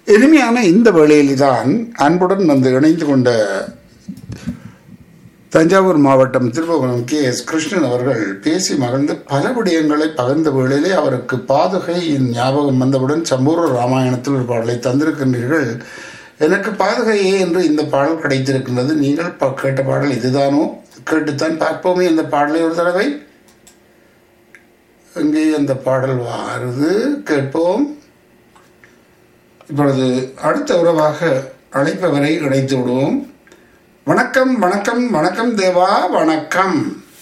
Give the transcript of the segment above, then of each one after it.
இனிமையான இந்த வேளையில்தான் அன்புடன் வந்து இணைந்து கொண்ட தஞ்சாவூர் மாவட்டம் திருபுவனம் கே எஸ் கிருஷ்ணன் அவர்கள் பேசி மகிழ்ந்து பல விடயங்களை பகிர்ந்த வேளையிலே அவருக்கு பாதுகையின் ஞாபகம் வந்தவுடன் சம்பூர ராமாயணத்தில் ஒரு பாடலை தந்திருக்கின்றீர்கள் எனக்கு பாதுகையே என்று இந்த பாடல் கிடைத்திருக்கின்றது நீங்கள் ப- கேட்ட பாடல் இதுதானோ கேட்டுத்தான் பார்ப்போமே இந்த பாடலை ஒரு தடவை இங்கே அந்த பாடல் வாருது கேட்போம் இப்பொழுது அடுத்த உறவாக அழைப்பவரை இணைத்து விடுவோம் வணக்கம் வணக்கம் வணக்கம் தேவா வணக்கம்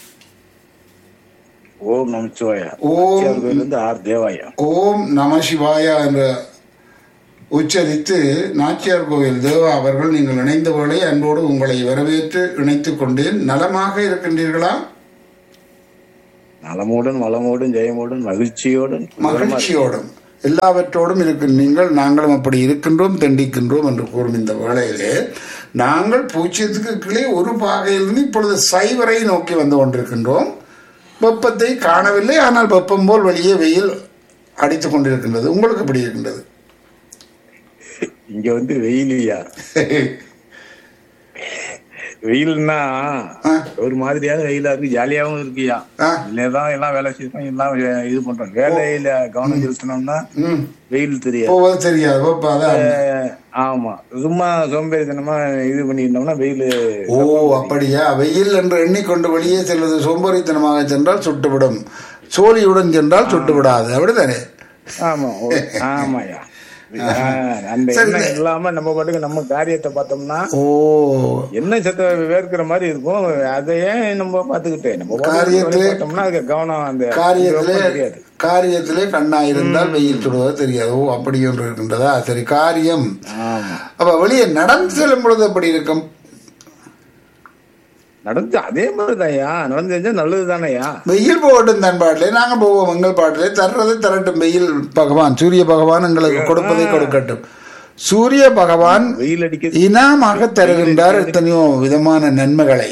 ஓம் நமச்சிவாயா ஓம் இருந்து ஆர் தேவாயா ஓம் நம சிவாயா என்று உச்சரித்து நாச்சியார் கோவில் தேவா அவர்கள் நீங்கள் இணைந்தவர்களை அன்போடு உங்களை வரவேற்று இணைத்துக் கொண்டேன் நலமாக இருக்கின்றீர்களா நலமோடும் வளமோடும் ஜெயமோடும் மகிழ்ச்சியோடும் மகிழ்ச்சியோடும் எல்லாவற்றோடும் இருக்கும் நீங்கள் நாங்களும் அப்படி இருக்கின்றோம் தண்டிக்கின்றோம் என்று கூறும் இந்த வேளையிலே நாங்கள் பூச்சியத்துக்கு கீழே ஒரு பாகையிலிருந்து இப்பொழுது சைவரை நோக்கி வந்து கொண்டிருக்கின்றோம் வெப்பத்தை காணவில்லை ஆனால் வெப்பம் போல் வெளியே வெயில் அடித்துக் கொண்டிருக்கின்றது உங்களுக்கு எப்படி இருக்கின்றது இங்க வந்து வெயிலியா வெயில்னா ஆ. ஒரு மாதிரியான வெயிலா இருக்கு ஜாலியாவும் இருக்குயா ஆ. இல்லதான் எல்லாம் வேலை செய்யறோம் எல்லாம் வே- இது பண்றோம் வேலையில கவனம் செலுத்தினோம்னா ம் வெயில் தெரியாது போவது தெரியாது வெப்பம் அதான் அஹ், ஆமா சும்மா சோம்பேறித்தனமா இது பண்ணிட்டோம்னா வெயில் ஓ அப்படியா வெயில் என்று எண்ணிக்கொண்டு வெளியே செல்வது சோம்பேறித்தனமாக சென்றால் சுட்டுவிடும் சோழியுடன் சென்றால் சுட்டுவிடாது அப்படித்தானே ஆமா ஓ, ஆமாயா ஆஹ், அந்த எண்ணம் இல்லாம நம்ம பாட்டுக்கு நம்ம காரியத்தை பார்த்தோம்னா ஓ என்ன சத்த வேர்க்கிற மாதிரி இருக்கும் அதையே நம்ம பாத்துக்கிட்டே நம்ம பாட்டுக்கு காரியத்திலே- வேலையை பார்த்தோம்னா அது கவனம் அந்த காரியத்திலே வெப்பம் தெரியாது காரியத்திலே கண்ணா இருந்தால் வெயில் சுடுவது தெரியாது ஓ அப்படி ஒன்று இருக்கின்றதா சரி காரியம் ஆமா அப்ப வெளியே நடந்து செல்லும் பொழுது எப்படி இருக்கும் நடந்து அதே மாதிரிதான்யா நடந்து செஞ்சா நல்லது தானேயா வெயில் போகட்டும் தன் பாட்டிலே நாங்க போவோம் எங்கள் பாட்டிலே தர்றதை தரட்டும் வெயில் பகவான் சூரிய பகவான் எங்களுக்கு கொடுப்பதை கொடுக்கட்டும் சூரிய பகவான் வெயில் அடிக்கிறது இனாமாக தருகின்றார் எத்தனையோ விதமான நன்மைகளை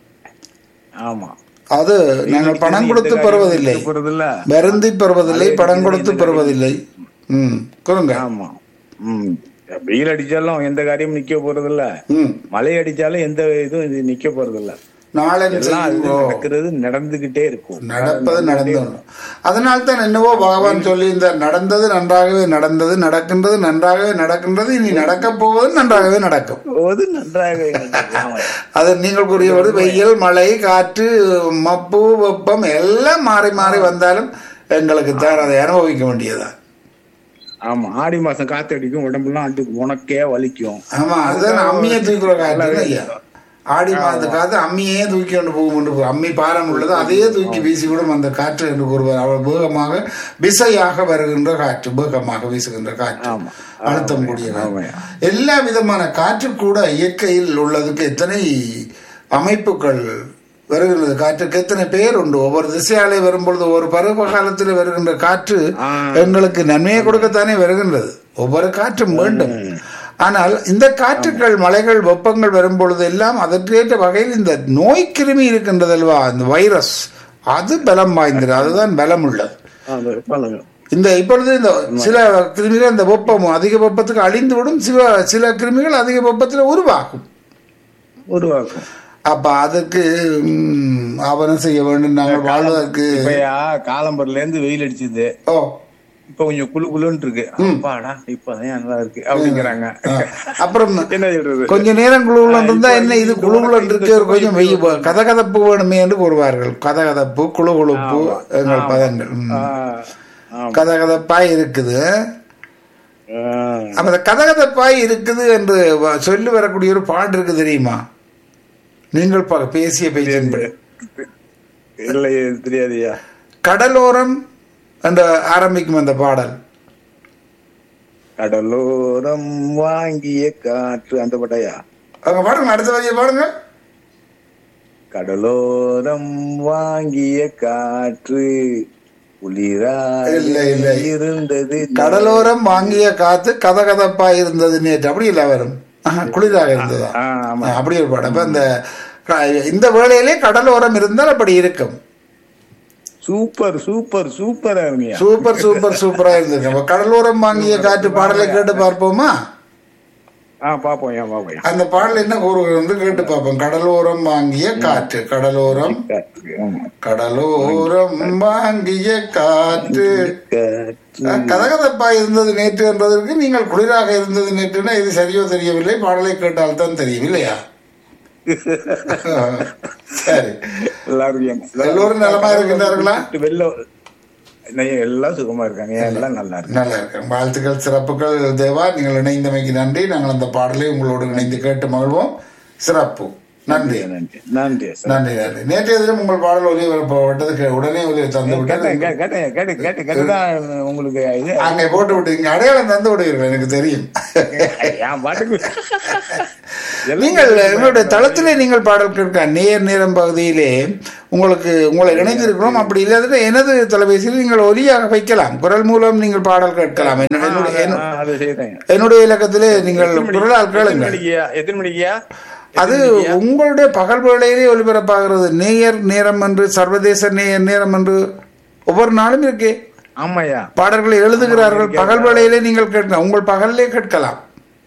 ஆமா அது நாங்கள் பணம் கொடுத்து பெறுவதில்லை போறது இல்ல வருந்தி பெறுவதில்லை பணம் கொடுத்து பெறுவதில்லை ம் கொடுங்க ஆமா உம் வெயில் அடிச்சாலும் எந்த காரியமும் நிக்க போறது இல்ல ம் மழை அடிச்சாலும் எந்த இதுவும் இது நிக்க போறது இல்ல நாளை எல்லாம் அது நடக்கிறது நடந்துகிட்டே இருக்கும் நடப்பது நடந்து அதனால் தான் என்னவோ பகவான் சொல்லி இந்த நடந்தது நன்றாகவே நடந்தது நடக்கின்றது நன்றாகவே நடக்கின்றது இனி நடக்கப் போவது நன்றாகவே நடக்கும் போது நன்றாக இருக்கிறது. ஆமாய்யா. அது நீங்கள் கூறியபடி வெயில் மழை காற்று மப்பு வெப்பம் எல்லாம் மாறி மாறி வந்தாலும் எங்களுக்கு தான் அதை அனுபவிக்க வேண்டியதுதான் ஆமா ஆடி மாசம் காத்து அடிக்கும் உடம்புலாம் அடி உனக்கே வலிக்கும் ஆமா அதுதான் அம்மியை தூக்கிற காற்று ஐயா ஆடி மாதத்துக்காக அம்மியே தூக்கி கொண்டு போகும் என்று கூறு- அம்மி பாரம் உள்ளது அதையே தூக்கி வீசிவிடும் அந்த காற்று என்று கூறுவார் அவள் வேகமாக விசையாக வருகின்ற காற்று வேகமாக வீசுகின்ற காற்று ஆமா. அழுத்தம் கூடிய காற்று. ஆமாய்யா. எல்லா விதமான காற்று கூட இயற்கையில் உள்ளதுக்கு எத்தனை அமைப்புகள் வருகின்றது காற்றுக்கு எத்தனை பெயர் உண்டு ஒவ்வொரு திசையாலே வரும்பொழுது ஒவ்வொரு பருவ காலத்தில் வருகின்ற காற்று ஆ. எங்களுக்கு நன்மையை கொடுக்கத்தானே வருகின்றது ஒவ்வொரு காற்றும் வேண்டும் ஆனால் இந்த காற்றுகள் மலைகள் வெப்பங்கள் வரும்பொழுது எல்லாம் அதற்கேற்ற வகையில் இந்த நோய் கிருமி இருக்கின்றதல்வா இந்த வைரஸ் அது பலம் வாய்ந்தது அதுதான் பலம் உள்ளது அது சொல்லுங்க. இந்த இப்பொழுது இந்த சில கிருமிகள் இந்த வெப்பம் அதிக வெப்பத்துக்கு அழிந்து விடும் சில சில கிருமிகள் அதிக வெப்பத்தில் உருவாகும் உருவாக்கும் அப்ப அதுக்கு ம், ஆவணம் செய்ய வேண்டும் நாங்கள் வாழ்வதற்கு இப்பயா காலம்பரில இருந்து வெயில் அடிச்சது ஓ இப்ப கொஞ்சம் குளு குளுன்னு இருக்கு அப்பாடா இப்பதான் நல்லா இருக்கு அப்படிங்கிறாங்க அப்புறம் என்ன சொல்றது கொஞ்ச நேரம் குழுகுலன் இருந்தா என்ன இது குழுகுலன் இருக்கு ஒரு கொஞ்சம் வெய்ய கதகதப்பு வேணுமே என்று கூறுவார்கள் கதகதப்பு குழுகுழுப்பு எங்கள் பதங்கள் ம். ஆஹ், ஆமா. கதகதப்பாய் இருக்குது ஆஹ், அப்ப அந்த கதகதப்பாய் இருக்குது என்று வ- சொல்லி வரக்கூடிய ஒரு பாட்டு இருக்கு தெரியுமா நீங்கள் ப- பேசிய பேச்சின்படி இல்லையே தெரியாதுயா கடலோரம் என்று ஆரம்பிக்கும் அந்த பாடல் கடலோரம் வாங்கிய காற்று அந்த பட்டையா அவங்க பாடுங்க அடுத்த வரியை பாடுங்க கடலோரம் வாங்கிய காற்று குளிராய் இல்ல, இல்ல. இருந்தது கடலோரம் வாங்கிய காத்து கதகதப்பாய் இருந்தது நேற்று அப்படி இல்ல வரும் ஆஹா, குளிராக இருந்ததா ஆ, ஆமா ஆ, அப்படி ஒரு பாடம் அப்ப இந்த க- இந்த வேளையிலே கடலோரம் இருந்தால் அப்படி இருக்கும் சூப்பர் சூப்பர் சூப்பரா இருங்கய்யா சூப்பர் சூப்பர் சூப்பரா இருந்திருக்கு அப்ப கடலோரம் வாங்கிய காற்று பாடலை கேட்டு பார்ப்போமா ஆ பாப்போம் ஏன் பாப்போம் அந்த பாடல் என்ன கூறுகிறது வந்து கேட்டு பார்ப்போம் கடலோரம் வாங்கிய காற்று கடலோரம் ஆமா. கடலோரம் வாங்கிய காற்று அஹ், கதகதப்பா இருந்தது நேற்று என்பதற்கு நீங்கள் குளிராக இருந்தது நேற்றுனா இது சரியோ தெரியவில்லை பாடலை கேட்டால் தான் தெரியும் இல்லையா சரி நல்லா இருக்கீங்க எல்லோரும் நலமா இருக்கின்றார்களா வெளில நெய் எல்லாம் சுகமா இருக்காங்க எல்லாம் நல்லா இருக்கு நல்லா இருக்கேன் வாழ்த்துக்கள் சிறப்புகள் தேவா நீங்கள் இணைந்தமைக்கு நன்றி நாங்கள் அந்த பாடலை உங்களோடு இணைந்து கேட்டு மகிழ்வோம் சிறப்பு நன்றி நன்றி நன்றி சார் நன்றி நன்றி நேற்றைய தினம் உங்கள் பாடல் ஒலிபரப்பப்பட்டது உடனே ஒலி தந்து விட்டது கேட்டேன் கேட்டேன் கேட்டு கேட்டு கேட்டுதான் உங்களுக்கு இது அங்கே போட்டு விட்டீங்க அடையாளம் தந்து விடுவீர்கள் எனக்கு தெரியும் என் பாட்டுக்கு நீங்கள் எங்களுடைய தளத்திலே நீங்கள் பாடல் கேட்க நேர் நேரம் பகுதியிலே உங்களுக்கு உங்களை இணைந்திருக்கிறோம் அப்படி இல்லாத எனது தொலைபேசியில் நீங்கள் ஒலியாக வைக்கலாம் குரல் மூலம் நீங்கள் பாடல் கேட்கலாம் என்ன- என்னுடைய என்ன- ஆ, அது செய்றேன் என்னுடைய இலக்கத்திலே நீங்கள் குரலால் எத்தனை கேளுங்கள் மணிக்குயா எத்தனை மணிக்குயா அது உங்களுடைய பகல் வேளையிலே ஒலிபரப்பாகிறது நேயர் நேரம் என்று சர்வதேச நேயர் நேரம் என்று ஒவ்வொரு நாளும் இருக்கே ஆமாய்யா பாடல்களை எழுதுகிறார்கள் பகல் வேளையிலே நீங்கள் கேட்கலாம் உங்கள் பகலிலே கேட்கலாம்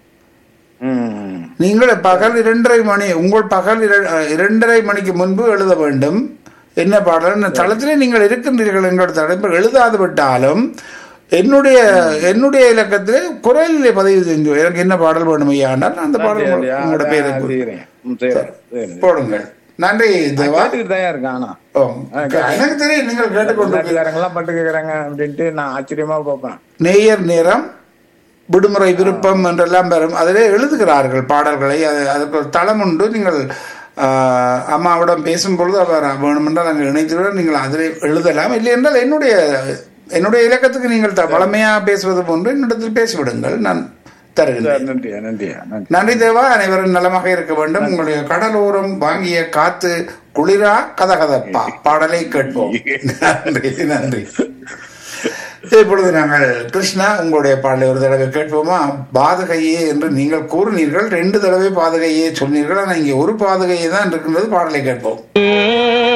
ம் நீங்கள் பகல் இரண்டரை மணி உங்கள் பகல் இர- இரண்டரை மணிக்கு முன்பு எழுத வேண்டும் என்ன பாடல் தளத்திலே நீங்கள் இருக்கின்றீர்கள் என்ற தலைப்பு எழுதாது விட்டாலும் என்னுடைய என்னுடைய இலக்கத்திலே குரலிலே பதிவு செஞ்சு எனக்கு என்ன பாடல் வேணும் ஐயாண்டால் அந்த பாடல் உங்க- உங்களோட பேரை கு- செய்றேன் ம், செய்றேன் செய்றேன். போடுங்கள் நன்றி தேவா பாட்டுக்கிட்டு தான் இருக்கேன் ஆனா ஓ, எனக்கு தெரியும் நீங்கள் கேட்டுக்கொண்டு நாட்டுக்காரங்க எல்லாம் பாட்டு கேக்குறாங்க அப்படின்ட்டு நான் ஆச்சரியமா பார்ப்பேன் நேயர் நேரம் விடுமுறை விருப்பம் என்றெல்லாம் பெறும் அதிலே எழுதுகிறார்கள் பாடல்களை அது அதுக்கு ஒரு தளம் உண்டு நீங்கள் ஆஹ், அம்மாவிடம் பேசும்பொழுது அவர் வேணுமென்றால் அங்கே இணைத்துவிட நீங்கள் அதிலே எழுதலாம் இல்லை என்றால் என்னுடைய என்னுடைய இலக்கத்துக்கு நீங்கள் த- வளமையாக பேசுவது போன்று என்னிடத்தில் பேசிவிடுங்கள் நான் தருகின்றேன் நன்றியா நன்றியா நன்றி நன்றி தேவா அனைவரும் நலமாக இருக்க வேண்டும் உங்களுடைய கடலோரம் வாங்கிய காத்து குளிரா கதகதப்பா பாடலை கேட்போம் நன்றி நன்றி இப்பொழுது நாங்கள் கிருஷ்ணா உங்களுடைய பாடலை ஒரு தடவை கேட்போமா பாதகையே என்று நீங்கள் கூறினீர்கள் ரெண்டு தடவை பாதகையே சொன்னீர்கள் ஆனால் இங்கே ஒரு பாதகையே தான் இருக்கின்றது பாடலை கேட்போம்